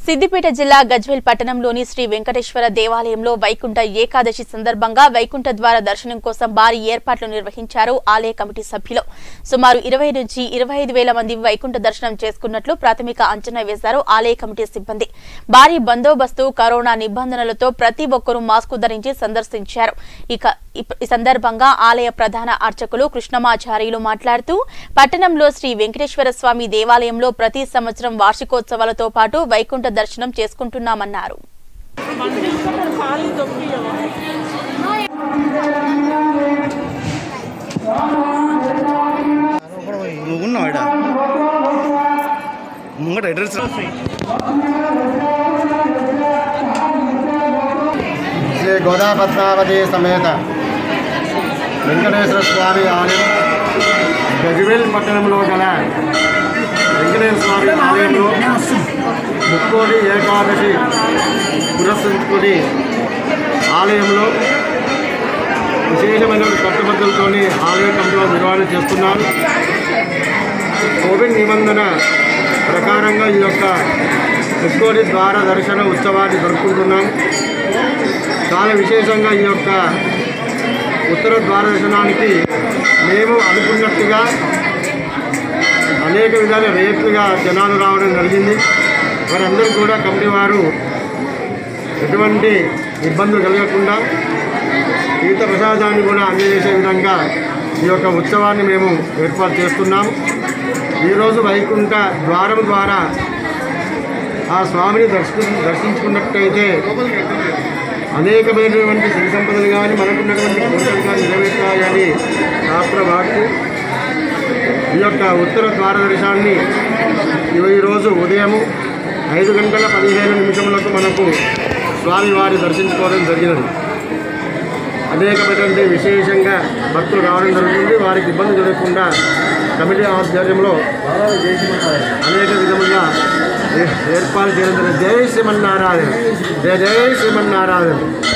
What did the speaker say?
సిద్దిపేట జిల్లా గజ్వేల్ పట్టణంలోని శ్రీ వెంకటేశ్వర దేవాలయంలో వైకుంఠ ఏకాదశి సందర్భంగా వైకుంఠ ద్వార దర్శనం కోసం భారీ ఏర్పాట్లు నిర్వహించారు ఆలయ కమిటీ సభ్యులు సుమారు ఇరవై నుంచి ఇరవై ఐదు వేల మంది వైకుంఠ దర్శనం చేసుకున్నట్లు ప్రాథమిక అంచనా వేశారు ఆలయ కమిటీ సిబ్బంది భారీ బందోబస్తు కరోనా నిబంధనలతో ప్రతి ఒక్కరూ మాస్కు ధరించి సందర్శించారు ఇక ఇప్- ఈ సందర్భంగా ఆలయ ప్రధాన అర్చకులు కృష్ణమాచార్యులు మాట్లాడుతూ పట్టణంలో శ్రీ వెంకటేశ్వర స్వామి దేవాలయంలో ప్రతి సంవత్సరం వార్షికోత్సవాలతో పాటు వైకుంఠ దర్శనం చేసుకుంటున్నామన్నారు నువ్వు ఉన్నావు ఇడ ముంగట అడ్రస్ శ్రీ గోదా పద్మావతి సమేత వెంకటేశ్వర స్వామి ఆలయం గజ్వేల్ పట్టణంలో గల వెంకటేశ్వర స్వామి ఆలయంలో ముక్కోటి ఏకాదశి పురస్కరించుకొని ఆలయంలో విశేషమైన కట్టుబద్ధలతో ఆలయ కమిటీలో నిర్వహణ చేస్తున్నారు కోవిడ్ నిబంధన ప్రకారంగా ఈ యొక్క ముక్కోటి ద్వార దర్శన ఉత్సవాన్ని జరుపుకుంటున్నాం చాలా విశేషంగా ఈ యొక్క ఉత్తర ద్వార దర్శనానికి మేము అనుకున్నట్టుగా అనేక విధాల రేట్లుగా జనాలు రావడం జరిగింది వారందరూ కూడా కమిటీ వారు ఎటువంటి ఇబ్బందులు కలగకుండా తీర్థ ప్రసాదాన్ని కూడా అందజేసే విధంగా ఈ యొక్క ఉత్సవాన్ని మేము ఏర్పాటు చేస్తున్నాం ఈరోజు వైకుంఠ ద్వారం ద్వారా ఆ స్వామిని దర్శి దర్శించుకున్నట్టయితే అనేకమైనటువంటి సిరి సంపదలు కానీ మనకున్నటువంటి కోరికలు కానీ నెరవేర్చాయని శాస్త్ర వాక్కు ఈ యొక్క ఉత్తర ద్వార దర్శనాన్ని ఈరోజు ఉదయము ఐదు గంటల పదిహేను నిమిషములకు మనకు స్వామివారి దర్శించుకోవడం జరిగినది అనేకమైనటువంటి విశేషంగా భక్తులు రావడం జరుగుతుంది వారికి ఇబ్బంది జరగకుండా కమిటీ ఆధ్వర్యంలో అనేక విధములుగా ఏ- ఏర్పాటు చేయడం జరిగింది జై శ్రీమన్నారాయణ జయ జై శ్రీమన్నారాయణ